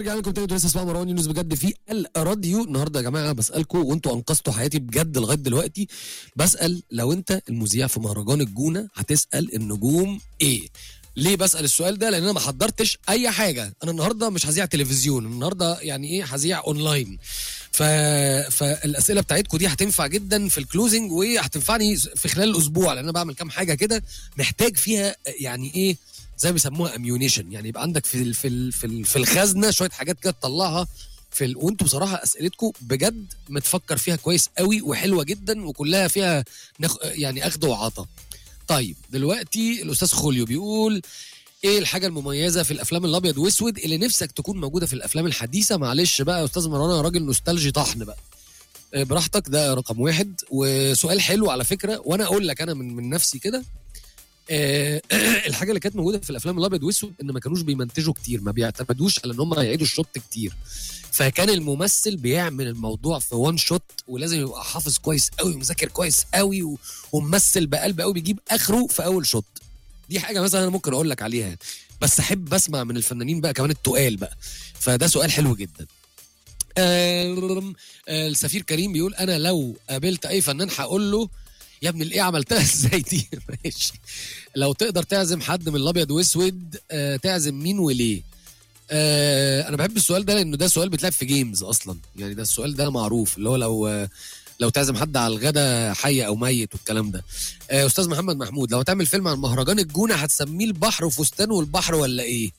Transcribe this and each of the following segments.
ورجعنا لكم تاني انتوا لسه اسمعوا مروان يونس بجد في الراديو النهارده يا جماعه بسالكم وانتوا انقذتوا حياتي بجد لغايه دلوقتي بسال لو انت المذيع في مهرجان الجونه هتسال النجوم ايه؟ ليه بسال السؤال ده؟ لان انا ما حضرتش اي حاجه، انا النهارده مش هذيع تلفزيون، النهارده يعني ايه هذيع اونلاين. ف... فالاسئله بتاعتكم دي هتنفع جدا في الكلوزنج وهتنفعني في خلال الاسبوع لان انا بعمل كام حاجه كده محتاج فيها يعني ايه زي ما بيسموها اميونيشن يعني يبقى عندك في ال في ال في, ال في الخزنه شويه حاجات كده تطلعها في ال... وانتوا بصراحه اسئلتكم بجد متفكر فيها كويس قوي وحلوه جدا وكلها فيها نخ... يعني اخذ وعطا. طيب دلوقتي الاستاذ خوليو بيقول ايه الحاجه المميزه في الافلام الابيض واسود اللي نفسك تكون موجوده في الافلام الحديثه معلش بقى يا استاذ مروان انا راجل نوستالجي طحن بقى آه، براحتك ده رقم واحد وسؤال حلو على فكره وانا اقول لك انا من من نفسي كده آه، الحاجه اللي كانت موجوده في الافلام الابيض واسود ان ما كانوش بيمنتجوا كتير ما بيعتمدوش على ان هم يعيدوا الشوت كتير فكان الممثل بيعمل الموضوع في وان شوت ولازم يبقى حافظ كويس قوي ومذاكر كويس قوي و- وممثل بقلب قوي بيجيب اخره في اول شوت دي حاجه مثلا انا ممكن اقول لك عليها يعني. بس احب اسمع من الفنانين بقى كمان التقال بقى فده سؤال حلو جدا آم، آه، السفير كريم بيقول انا لو قابلت اي فنان هقول له يا ابن الايه عملتها ازاي دي ماشي لو تقدر تعزم حد من الابيض واسود آه، تعزم مين وليه آه، انا بحب السؤال ده لانه ده سؤال بيتلعب في جيمز اصلا يعني ده السؤال ده معروف اللي هو لو آه، لو تعزم حد على الغدا حي او ميت والكلام ده آه، استاذ محمد محمود لو هتعمل فيلم عن مهرجان الجونه هتسميه البحر وفستان والبحر ولا ايه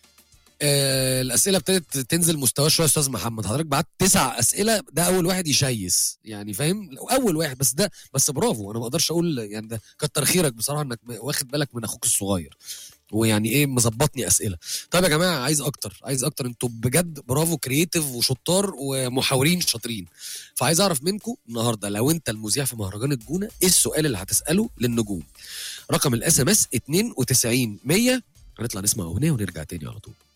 آه الاسئله ابتدت تنزل مستوى شويه يا استاذ محمد حضرتك بعت تسع اسئله ده اول واحد يشيس يعني فاهم اول واحد بس ده بس برافو انا ما اقدرش اقول يعني ده كتر خيرك بصراحه انك واخد بالك من اخوك الصغير ويعني ايه مظبطني اسئله طيب يا جماعه عايز اكتر عايز اكتر انتوا بجد برافو كرييتيف وشطار ومحاورين شاطرين فعايز اعرف منكم النهارده لو انت المذيع في مهرجان الجونه ايه السؤال اللي هتساله للنجوم رقم الاس ام اس 92 100 هنطلع نسمع اغنيه ونرجع تاني على طول